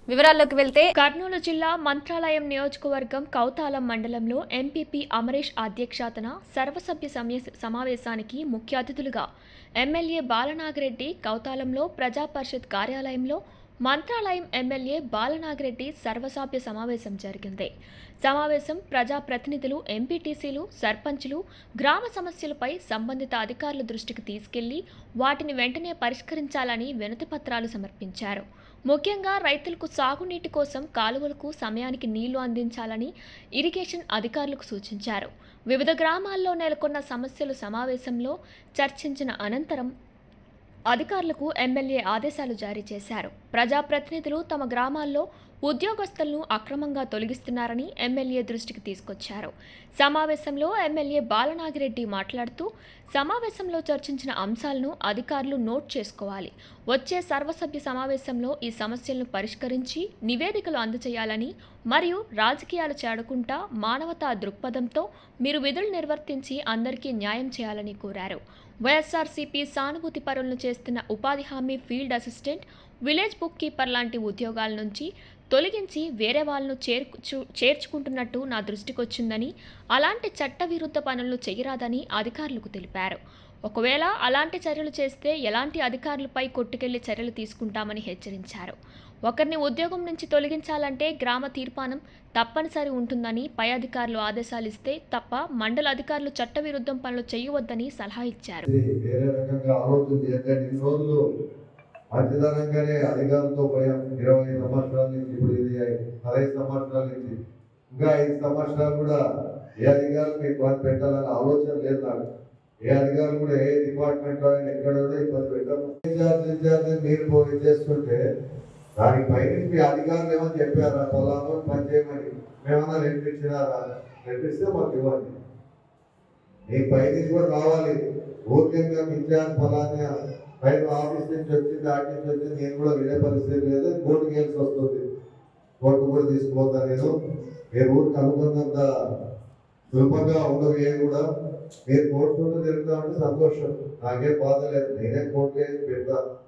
వివరాల్లోకి వెళ్తే కర్నూలు జిల్లా మంత్రాలయం నియోజకవర్గం కౌతాలం మండలంలో ఎంపీపీ అమరేష్ అధ్యక్షతన సర్వసభ్య సమయ- సమావేశానికి ముఖ్య అతిథులుగా ఎమ్మెల్యే బాలనాగిరెడ్డి కౌతాలంలో ప్రజా పరిషత్ కార్యాలయంలో మంత్రాలయం ఎమ్మెల్యే బాలనాగిరెడ్డి సర్వసభ్య సమావేశం జరిగింది సమావేశం ప్రజా ప్రతినిధులు ఎంపీటీసీలు సర్పంచులు గ్రామ సమస్యలపై సంబంధిత అధికారుల దృష్టికి తీసుకెళ్లి వాటిని వెంటనే పరిష్కరించాలని వినతి పత్రాలు సమర్పించారు ముఖ్యంగా రైతులకు సాగునీటి కోసం కాలువలకు సమయానికి నీళ్లు అందించాలని ఇరిగేషన్ అధికారులకు సూచించారు వివిధ గ్రామాల్లో నెలకొన్న సమస్యలు సమావేశంలో చర్చించిన అనంతరం అధికారులకు ఎమ్మెల్యే ఆదేశాలు జారీ చేశారు ప్రజాప్రతినిధులు తమ గ్రామాల్లో ఉద్యోగస్తులను అక్రమంగా తొలగిస్తున్నారని ఎమ్మెల్యే దృష్టికి తీసుకొచ్చారు సమావేశంలో ఎమ్మెల్యే బాలనాగిరెడ్డి మాట్లాడుతూ సమావేశంలో చర్చించిన అంశాలను అధికారులు నోట్ చేసుకోవాలి వచ్చే సర్వసభ్య సమావేశంలో ఈ సమస్యలను పరిష్కరించి నివేదికలు అందజేయాలని మరియు రాజకీయాలు చేడకుండా మానవతా దృక్పథంతో మీరు విధులు నిర్వర్తించి అందరికీ న్యాయం చేయాలని కోరారు వైఎస్ఆర్సీపీ సానుభూతి పరులను చేస్తున్న ఉపాధి హామీ field assistant village bookkeeper లాంటి ఉద్యోగాల నుంచి తొలగించి వేరే వాళ్ళను చేర్చు చేర్చుకుంటున్నట్టు నా దృష్టికొచ్చిందని అలాంటి చట్టవిరుద్ధ పనులను చేయరాదని అధికారులకు తెలిపారు ఒకవేళ అలాంటి చర్యలు చేస్తే ఎలాంటి అధికారులపై కొట్టుకెళ్లి చర్యలు తీసుకుంటామని హెచ్చరించారు ఒకరిని ఉద్యోగం నుంచి తొలగించాలంటే గ్రామ తీర్మానం తప్పనిసరి ఉంటుందని పై అధికారులు ఆదేశాలు ఇస్తే తప్ప మండల అధికారులు చట్టవిరుద్ధం పనులు చేయవద్దని సలహా ఇచ్చారు ఇది వేరే రకంగా ఆలోచన చేద్దాం ఇన్ని రోజులు అతిదనంగానే అధికారులతో పోయాం ఇరవై సంవత్సరాల నుంచి ఇప్పుడు ఇది పదహైదు సంవత్సరాల నుంచి ఇంకా ఐదు సంవత్సరాలు కూడా ఏ అధికారులు మీకు ఇబ్బంది పెట్టాలన్న ఆలోచన లేదు నాకు ఏ అధికారులు కూడా ఏ డిపార్ట్మెంట్ లో అయినా ఎక్కడ కూడా ఇబ్బంది పెట్టాము ఇన్ఛార్జ్ ఇన్ఛార్జ్ మీరు పోయి చేస్తుంటే దానికి పైన మీ అధికారులు ఏమని చెప్పారా పొలాలు పని చేయమని మేమన్నా రెంట్ ఇచ్చినారా రెంట్ ఇస్తే మాకు ఇవ్వండి నీ పైన కూడా రావాలి ఊరికంగా ఇన్ఛార్జ్ ఫలానా పైన ఆఫీస్ నుంచి వచ్చింది ఆటి నుంచి వచ్చింది నేను కూడా వెళ్ళే పరిస్థితి లేదు కోర్టుకి వెళ్ళి వస్తుంది కోర్టు కూడా తీసుకుపోతా నేను మీరు ఊరికి అనుకున్నంత సులభంగా ఉండవు ఏ కూడా మీరు కోర్టు చుట్టూ తిరుగుతా ఉంటే సంతోషం నాకేం బాధ లేదు నేనే కోర్టు వేసి పెడతా